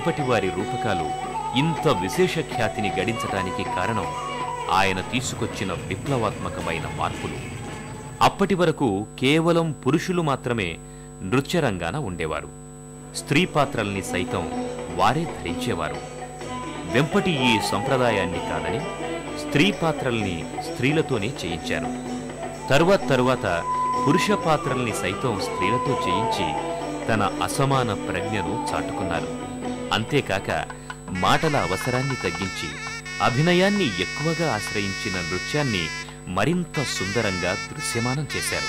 వెంపటివారి రూపకాలు ఇంత విశేష ఖ్యాతిని గడించటానికి కారణం ఆయన తీసుకొచ్చిన విప్లవాత్మకమైన మార్పులు అప్పటి వరకు కేవలం పురుషులు మాత్రమే నృత్యరంగాన ఉండేవారు స్త్రీ పాత్రల్ని సైతం వారే ధరించేవారు వెంపటి ఈ సంప్రదాయాన్ని కాదని స్త్రీ పాత్రల్ని స్త్రీలతోనే చేయించారు తరువాత తరువాత పురుష పాత్రల్ని సైతం స్త్రీలతో చేయించి తన అసమాన ప్రజ్ఞను చాటుకున్నారు అంతేకాక మాటల అవసరాన్ని తగ్గించి అభినయాన్ని ఎక్కువగా ఆశ్రయించిన నృత్యాన్ని మరింత సుందరంగా దృశ్యమానం చేశారు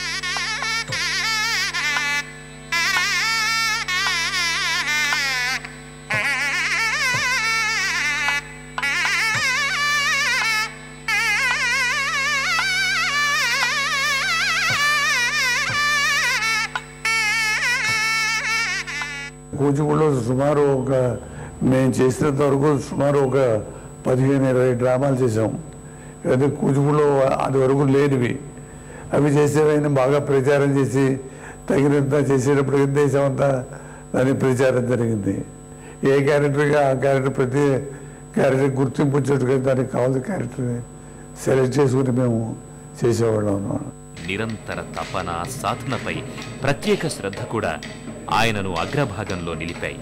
కూచిపూడిలో సుమారు ఒక మేము చేసినంత వరకు సుమారు ఒక పదిహేను ఇరవై డ్రామాలు చేసాం అదే కూచిపూడిలో అది వరకు లేనివి అవి చేసేవైనా బాగా ప్రచారం చేసి తగినంత చేసేటప్పుడు దేశమంతా దాని ప్రచారం జరిగింది ఏ క్యారెక్టర్గా ఆ క్యారెక్టర్ ప్రతి క్యారెక్టర్ గుర్తింపు వచ్చేట్టుగా దానికి కావాల్సిన క్యారెక్టర్ సెలెక్ట్ చేసుకుని మేము చేసేవాళ్ళం అన్నమాట నిరంతర తపన సాధనపై ప్రత్యేక శ్రద్ధ కూడా ఆయనను అగ్రభాగంలో నిలిపాయి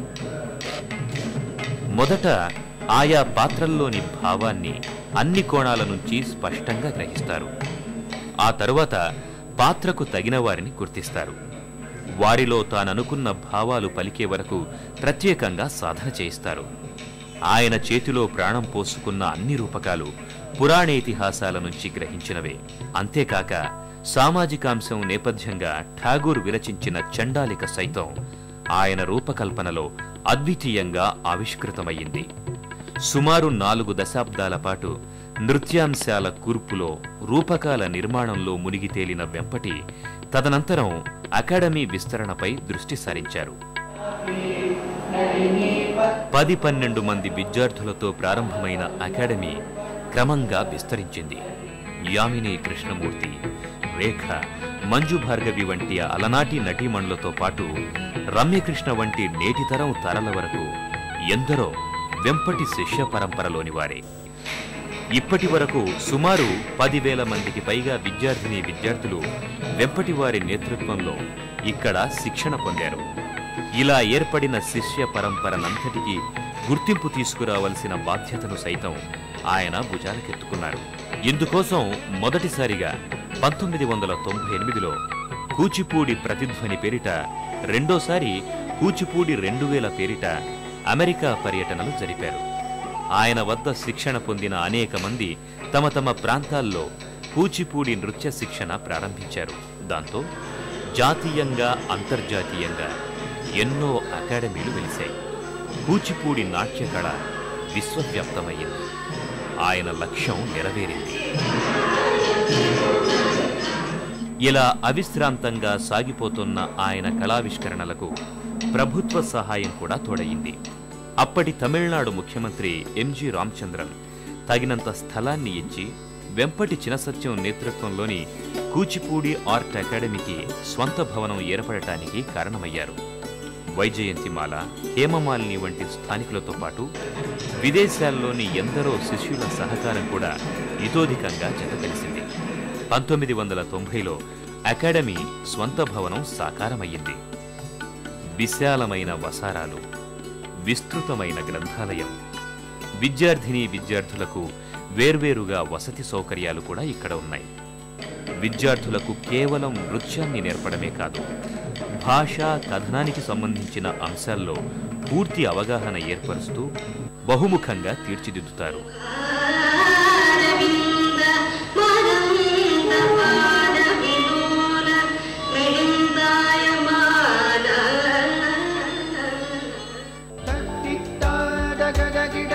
మొదట ఆయా పాత్రల్లోని భావాన్ని అన్ని కోణాల నుంచి స్పష్టంగా గ్రహిస్తారు ఆ తరువాత పాత్రకు తగిన వారిని గుర్తిస్తారు వారిలో తాననుకున్న భావాలు పలికే వరకు ప్రత్యేకంగా సాధన చేయిస్తారు ఆయన చేతిలో ప్రాణం పోసుకున్న అన్ని రూపకాలు పురాణేతిహాసాల నుంచి గ్రహించినవే అంతేకాక సామాజికాంశం నేపథ్యంగా ఠాగూర్ విరచించిన చండాలిక సైతం ఆయన రూపకల్పనలో అద్వితీయంగా ఆవిష్కృతమయ్యింది సుమారు నాలుగు దశాబ్దాల పాటు నృత్యాంశాల కూర్పులో రూపకాల నిర్మాణంలో మునిగి తేలిన వెంపటి తదనంతరం అకాడమీ విస్తరణపై దృష్టి సారించారు పది పన్నెండు మంది విద్యార్థులతో ప్రారంభమైన అకాడమీ క్రమంగా విస్తరించింది యామిని కృష్ణమూర్తి రేఖ మంజు భార్గవి వంటి అలనాటి నటీమణులతో పాటు రమ్యకృష్ణ వంటి నేటితరం తరల వరకు ఎందరో వెంపటి శిష్య పరంపరలోని వారే ఇప్పటి వరకు సుమారు పదివేల మందికి పైగా విద్యార్థిని విద్యార్థులు వెంపటి వారి నేతృత్వంలో ఇక్కడ శిక్షణ పొందారు ఇలా ఏర్పడిన శిష్య పరంపరనంతటికీ గుర్తింపు తీసుకురావలసిన బాధ్యతను సైతం ఆయన భుజాలకెత్తుకున్నారు ఇందుకోసం మొదటిసారిగా పంతొమ్మిది వందల తొంభై ఎనిమిదిలో కూచిపూడి ప్రతిధ్వని పేరిట రెండోసారి కూచిపూడి రెండు వేల పేరిట అమెరికా పర్యటనలు జరిపారు ఆయన వద్ద శిక్షణ పొందిన అనేక మంది తమ తమ ప్రాంతాల్లో కూచిపూడి నృత్య శిక్షణ ప్రారంభించారు దాంతో జాతీయంగా అంతర్జాతీయంగా ఎన్నో అకాడమీలు వెలిశాయి కూచిపూడి నాట్య కళ విశ్వవ్యాప్తమయ్యింది ఆయన లక్ష్యం నెరవేరింది ఇలా అవిశ్రాంతంగా సాగిపోతున్న ఆయన కళావిష్కరణలకు ప్రభుత్వ సహాయం కూడా తోడయింది అప్పటి తమిళనాడు ముఖ్యమంత్రి ఎంజి రామచంద్రన్ తగినంత స్థలాన్ని ఇచ్చి వెంపటి చినసత్యం నేతృత్వంలోని కూచిపూడి ఆర్ట్ అకాడమీకి స్వంత భవనం ఏర్పడటానికి కారణమయ్యారు వైజయంతిమాల హేమమాలిని వంటి స్థానికులతో పాటు విదేశాల్లోని ఎందరో శిష్యుల సహకారం కూడా ఇతోధికంగా జతకలిసింది పంతొమ్మిది వందల తొంభైలో అకాడమీ స్వంత భవనం సాకారమయ్యింది విశాలమైన వసారాలు విస్తృతమైన గ్రంథాలయం విద్యార్థిని విద్యార్థులకు వేర్వేరుగా వసతి సౌకర్యాలు కూడా ఇక్కడ ఉన్నాయి విద్యార్థులకు కేవలం నృత్యాన్ని నేర్పడమే కాదు భాష కథనానికి సంబంధించిన అంశాల్లో పూర్తి అవగాహన ఏర్పరుస్తూ బహుముఖంగా తీర్చిదిద్దుతారు ఆరవింద మదంద పాద విలోల మిళిందాయమాన తట్టిట్టాడగడగిడ